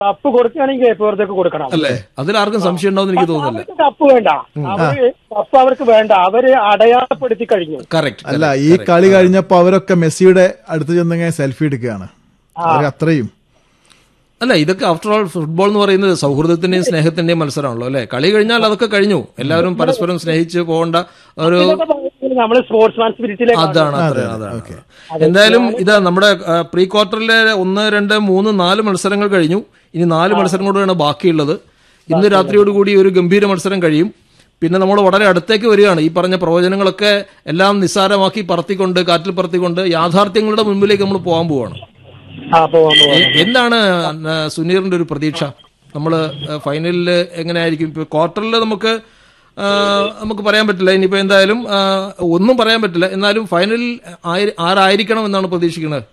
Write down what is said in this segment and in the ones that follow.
Cup കൊടുക്കുകയാണെങ്കിൽ Cape വെറുതെക്ക് കൊടുക്കണം അല്ലേ അതിൽ ആർക്കും സംശയം ഉണ്ടാവും എനിക്ക് തോന്നുന്നില്ല അവർക്ക് കപ്പ് വേണ്ട അവര് കപ്പ് അവർക്ക് വേണ്ട അവര് അടയാളപ്പെടുത്തി കഴിഞ്ഞു കറക്റ്റ് അല്ല ഈ കളി കഴിഞ്ഞപ്പോ അവരൊക്കെ മെസ്സിയുടെ അടുത്ത് ചെന്നിങ്ങനെ സെൽഫി എടുക്കുകയാണ് അവർ അത്രയും അല്ല ഇതൊക്കെ ആഫ്റ്റർ ഓൾ ഫുട്ബോൾ എന്ന് പറയുന്നത് സൗഹൃദത്തിന്റെയും സ്നേഹത്തിന്റെയും മത്സരമാണല്ലോ അല്ലെ കളി കഴിഞ്ഞാൽ അതൊക്കെ കഴിഞ്ഞു എല്ലാവരും പരസ്പരം സ്നേഹിച്ച് പോകേണ്ട ഒരു നമ്മൾ സ്പോർട്സ്മാൻ സ്പിരിറ്റിലേക്ക് അതാണ് അത്ര അതാണ് എന്തായാലും ഇതാ നമ്മുടെ പ്രീ ക്വാർട്ടറിലെ ഒന്ന് രണ്ട് മൂന്ന് നാല് മത്സരങ്ങൾ കഴിഞ്ഞു ഇനി നാല് മത്സരം കൂടെയാണ് ബാക്കിയുള്ളത് ഇന്ന് രാത്രിയോടുകൂടി ഒരു ഗംഭീര മത്സരം കഴിയും പിന്നെ നമ്മൾ വളരെ അടുത്തേക്ക് വരികയാണ് ഈ പറഞ്ഞ പ്രവചനങ്ങളൊക്കെ എല്ലാം നിസ്സാരമാക്കി പറത്തിക്കൊണ്ട് കാറ്റിൽ പറത്തിക്കൊണ്ട് യാഥാർത്ഥ്യങ്ങളുടെ മുമ്പിലേക്ക് നമ്മൾ പോകാൻ പോവാണ് ആ പോവാം പോവാം എ- എന്താണ് ആ, സുനീറിന്റെ ഒരു പ്രതീക്ഷ നമ്മൾ ഫൈനലിൽ എങ്ങനെയായിരിക്കും ഇപ്പൊ ക്വാർട്ടറിൽ നമുക്ക് ആ, നമുക്ക് പറയാൻ പറ്റില്ല ഇനിയിപ്പോ എന്തായാലും ആ, ഒന്നും പറയാൻ പറ്റില്ല എന്നാലും ഫൈനലിൽ ആയി- ആരായിരിക്കണം എന്നാണ് പ്രതീക്ഷിക്കുന്നത്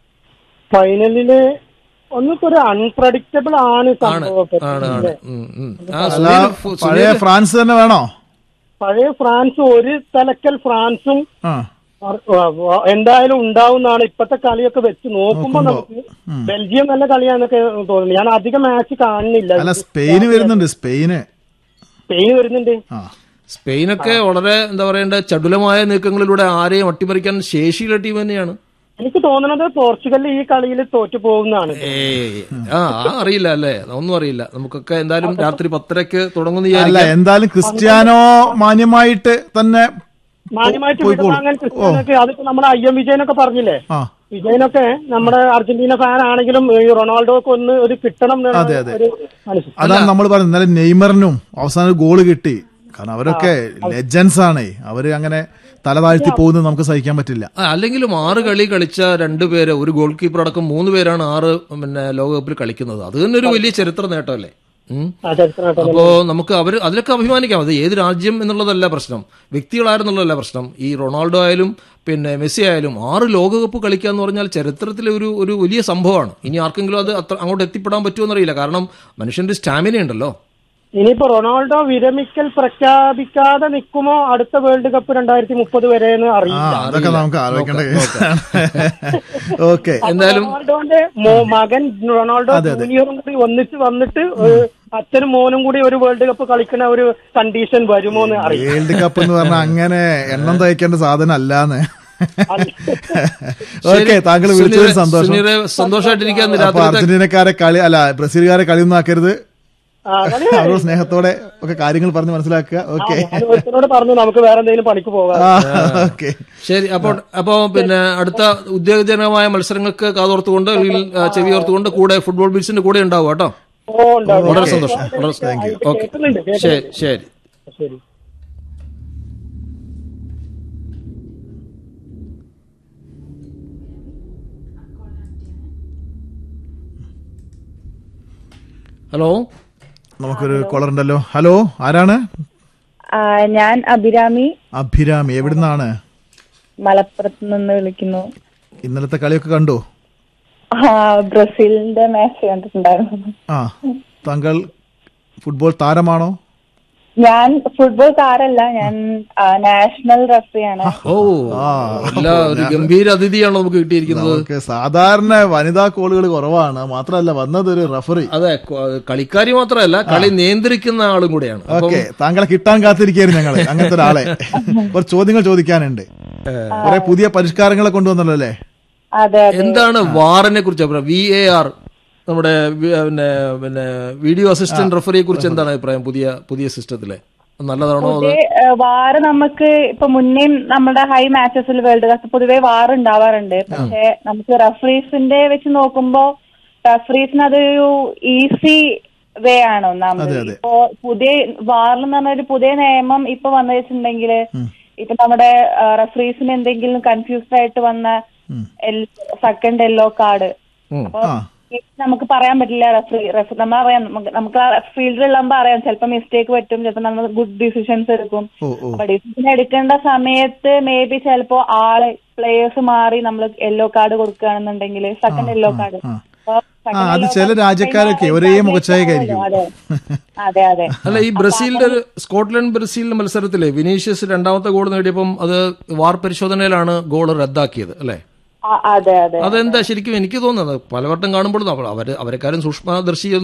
ഫൈനലില് ഒന്നിപ്പോ ഒരു അൺപ്രഡിക്റ്റബിൾ ആണ് സംഭവം ആണ് ആണ് ഉം, ഉം. ആ, അല്ല സുനീർ ഫു- പഴയ സുനീർ ഫ്രാൻസ് തന്നെ വേണോ പഴയ ഫ്രാൻസ് ഒരു തലക്കൽ ഫ്രാൻസും ആ അഹ് എന്തായാലും ഉണ്ടാവുന്നതാണ് ഇപ്പത്തെ കളിയൊക്കെ വെച്ച് നോക്കുമ്പോ നമുക്ക് ബെൽജിയം നല്ല കളിയാന്നൊക്കെ തോന്നുന്നു ഞാൻ അധികം മാച്ച് കാണുന്നില്ല അല്ല സ്പെയിന് വരുന്നുണ്ട് സ്പെയിന് സ്പെയിൻ വരുന്നുണ്ട് ആ സ്പെയിനൊക്കെ വളരെ എന്താ പറയണ്ട ചടുലമായ നീക്കങ്ങളിലൂടെ ആരെയും അട്ടിമറിക്കാൻ ശേഷിയുള്ള ടീം തന്നെയാണ് എനിക്ക് തോന്നുന്നത് പോർച്ചുഗൽ ഈ കളിയിൽ തോറ്റു പോകുന്നതാണ് ഏയ് ആ ആ, അറിയില്ല അല്ലേ ഒന്നും അറിയില്ല നമുക്കൊക്കെ എന്തായാലും രാത്രി പത്തരക്ക് തുടങ്ങുന്ന അല്ല വിചാരിക്കാം എന്തായാലും ക്രിസ്ത്യാനോ മാന്യമായിട്ട് തന്നെ മാന്യമായിട്ട് പോയിക്കോളും. വിടുവാങ്ങാൻ ക്രിസ്ത്യാനൊക്കെ അതിപ്പോ നമ്മുടെ ഐ എം വിജയനൊക്കെ പറഞ്ഞില്ലേ ആ വിജയനൊക്കെ നമ്മുടെ അർജന്റീന ഫാൻ ആണെങ്കിലും ഈ റൊണാൾഡോക്ക് ഒന്ന് ഒരു കിട്ടണം എന്നുള്ള അതെ, അതെ. ഒരു മനസ്സ് അതാണ് നമ്മൾ പറയുന്നത് ഇന്നലെ നെയ്മറിനും അവസാനം ഗോള് കിട്ടി കാരണം അവരൊക്കെ ലെജൻസ് ആണ് അവര് അങ്ങനെ തല താഴ്ത്തി പോകുന്നത് നമുക്ക് സഹിക്കാൻ പറ്റില്ല ആ, അല്ലെങ്കിലും ആറ് കളി കളിച്ച രണ്ടുപേര് ഒരു ഗോൾ കീപ്പർ അടക്കം മൂന്ന് പേരാണ് ആറ് പിന്നെ ലോകകപ്പിൽ കളിക്കുന്നത് അത് തന്നെ ഒരു വലിയ ചരിത്ര നേട്ടമല്ലേ ഉം. ആ ചരിത്രമായിട്ട് അപ്പോ നമുക്ക് അവർ അതിലൊക്കെ അഭിമാനിക്കാം അത് ഏത് രാജ്യം എന്നുള്ളതല്ല പ്രശ്നം വ്യക്തികളായിരുന്നുള്ളതല്ല പ്രശ്നം ഈ റൊണാൾഡോ ആയാലും പിന്നെ മെസ്സി ആയാലും ആറ് ലോകകപ്പ് കളിക്കുക എന്ന് പറഞ്ഞാൽ ചരിത്രത്തിലെ ഒരു ഒരു വലിയ സംഭവമാണ് ഇനി ആർക്കെങ്കിലും അത് അത്ര അങ്ങോട്ട് എത്തിപ്പെടാൻ പറ്റുമോ എന്നറിയില്ല കാരണം മനുഷ്യന്റെ സ്റ്റാമിന ഉണ്ടല്ലോ ഇനിയിപ്പോ റൊണാൾഡോ വിരമിക്കൽ പ്രഖ്യാപിക്കാതെ നിൽക്കുമോ അടുത്ത വേൾഡ് കപ്പ് രണ്ടായിരത്തി മുപ്പത് വരെ എന്ന് ആ അറിയില്ല അതൊക്കെ നമുക്ക് ആലോചിക്കേണ്ട കേസാണ് ഓക്കെ എന്തായാലും റൊണാൾഡോന്റെ മോ- മകൻ റൊണാൾഡോ ജൂനിയറും കൂടി ഒന്നിച്ച് വന്നിട്ട് ഏഹ്, അച്ഛനും മോനും കൂടി ഒരു വേൾഡ് കപ്പ് കളിക്കുന്ന ഒരു കണ്ടീഷൻ വരുമോ എന്ന് അറിയില്ല വേൾഡ് കപ്പ് എന്ന് പറഞ്ഞാൽ അങ്ങനെ എണ്ണം തയ്ക്കേണ്ട സാധനം അല്ലാന്ന് ഓക്കെ താങ്കൾ വിളിച്ചതിൽ സുനീറെ- സന്തോഷം സുനീറെ സന്തോഷമായിട്ടിരിക്കാൻ അപ്പൊ രാത്രി അർജന്റീനക്കാരെ കളി അല്ല ബ്രസീലുകാരെ കളിയൊന്നും ആക്കരുത് ആ, കളി അവരോട് സ്നേഹത്തോടെ ഒക്കെ കാര്യങ്ങൾ പറഞ്ഞ് മനസ്സിലാക്കുക ഓക്കെ ഞാൻ ഒരുത്തനോട് പറഞ്ഞു നമുക്ക് വേറെ എന്തെങ്കിലും പണിക്ക് പോകാം ഓക്കെ ശരി അപ്പോൾ അപ്പോ പിന്നെ അടുത്ത ഉദ്യോഗജനകമായ മത്സരങ്ങൾക്ക് കാതോർത്തുകൊണ്ട് അല്ലെങ്കിൽ ആ, ചെവിയോർത്തുകൊണ്ട് കൂടെ ഫുട്ബോൾ ബീച്ചിന്റെ കൂടെ ഉണ്ടാവും കേട്ടോ ഓ ഉണ്ടാവും വളരെ സന്തോഷം വളരെ സന്തോഷം ഓക്കെ കേൾക്കുന്നുണ്ട് ശരി ശരി ശരി ഹലോ നമുക്കൊരു കോളർ ഉണ്ടല്ലോ ഹലോ ആരാണ് ആ, ഞാൻ അഭിരാമി അഭിരാമി എവിടുന്നാണ് മലപ്പുറത്ത് നിന്ന് വിളിക്കുന്നു ഇന്നലത്തെ കളിയൊക്കെ കണ്ടു ആ ബ്രസീലിന്റെ മാച്ച് കണ്ടിട്ടുണ്ടായിരുന്നു ആ താങ്കൾ ഫുട്ബോൾ താരമാണോ ഞാൻ ഫുട്ബോൾ താരല്ല ഞാൻ ആ, നാഷണൽ റഫറിയാണ് ഓ അല്ല ഒരു ഗംഭീര അതിഥിയാണ് നമുക്ക് കിട്ടിയിരിക്കുന്നത് നമുക്ക് സാധാരണ വനിതാ കോളുകൾ കുറവാണ് മാത്രമല്ല വന്നത് ഒരു റഫറി അതെ കൊ- കളിക്കാരി മാത്രമല്ല കളി നിയന്ത്രിക്കുന്ന ആളും കൂടെയാണ് അപ്പം ഓക്കെ താങ്കളെ കിട്ടാൻ കാത്തിരിക്കായിരുന്നു ഞങ്ങള് അങ്ങനത്തെ ഒരാളെ കുറച്ച് ചോദ്യങ്ങൾ ചോദിക്കാനുണ്ട് കുറെ പുതിയ പരിഷ്കാരങ്ങളെ കൊണ്ടുവന്നല്ലോ അല്ലേ അതെ അതെ എന്താണ് വാറിനെ കുറിച്ച് വി എ ആർ നമ്മുടെ വി- പിന്നെ പിന്നെ വീഡിയോ അസിസ്റ്റന്റ് റെഫറിയെ കുറിച്ച് എന്താണ് അഭിപ്രായം പുതിയ പുതിയ സിസ്റ്റത്തിലെ നല്ലതാണോ അത് വാറ് നമുക്ക് ഇപ്പൊ മുന്നേയും നമ്മുടെ ഹൈ മാച്ചസിൽ വേൾഡ് കപ്പ് പൊതുവെ വാർ ഉണ്ടാവാറുണ്ട് പക്ഷെ നമുക്ക് റഫറീസിന്റെ വെച്ച് നോക്കുമ്പോ റഫറീസിന് അതൊരു ഈസി വേ ആണ് ഒന്നാമത് ഇപ്പോ പുതിയ വാറിൽ എന്ന് പറഞ്ഞ ഒരു പുതിയ നിയമം ഇപ്പൊ വന്നു വെച്ചിട്ടുണ്ടെങ്കിൽ ഇപ്പൊ നമ്മുടെ റഫറീസിന് എന്തെങ്കിലും കൺഫ്യൂസ്ഡ് ആയിട്ട് വന്ന സെക്കൻഡ് യെല്ലോ കാർഡ് അപ്പൊ നമുക്ക് പറയാൻ പറ്റില്ല റഫറി റഫ് നമ്മളറിയാം നമുക്ക് നമുക്ക് ഫീൽഡിലുള്ളപ്പോ അറിയാം ചിലപ്പോൾ മിസ്റ്റേക്ക് പറ്റും ചിലപ്പോൾ നമ്മൾ ഗുഡ് ഡിസിഷൻസ് എടുക്കും ഓ ഓ അപ്പൊ ഡിസിഷൻ എടുക്കേണ്ട സമയത്ത് മേ ബി ചിലപ്പോ ആള് പ്ലേയേഴ്സ് മാറി നമ്മൾ യെല്ലോ കാർഡ് കൊടുക്കുകയാണെന്നുണ്ടെങ്കിൽ സെക്കൻഡ് യെല്ലോ കാർഡ് ആ അത് ചില രാജ്യക്കാരൊക്കെ ഒരേ മുഖച്ഛായക്കായിരിക്കും അതെ അതെ അതെ അല്ല ഈ ബ്രസീലിന്റെ ഒരു സ്കോട്ട്ലൻഡ് ബ്രസീലിന്റെ മത്സരത്തിലെ വിനീഷ്യസ് രണ്ടാമത്തെ ഗോൾ നേടിയപ്പം അത് വാർ പരിശോധനയിലാണ് ഗോൾ റദ്ദാക്കിയത് അല്ലെ ആ, അതെ അതെ അതെന്താ ശരിക്കും എനിക്ക് തോന്നുന്നത് പലവട്ടം കാണുമ്പോൾ നമ്മൾ അവര് അവരെക്കാരും സൂക്ഷ്മദർശി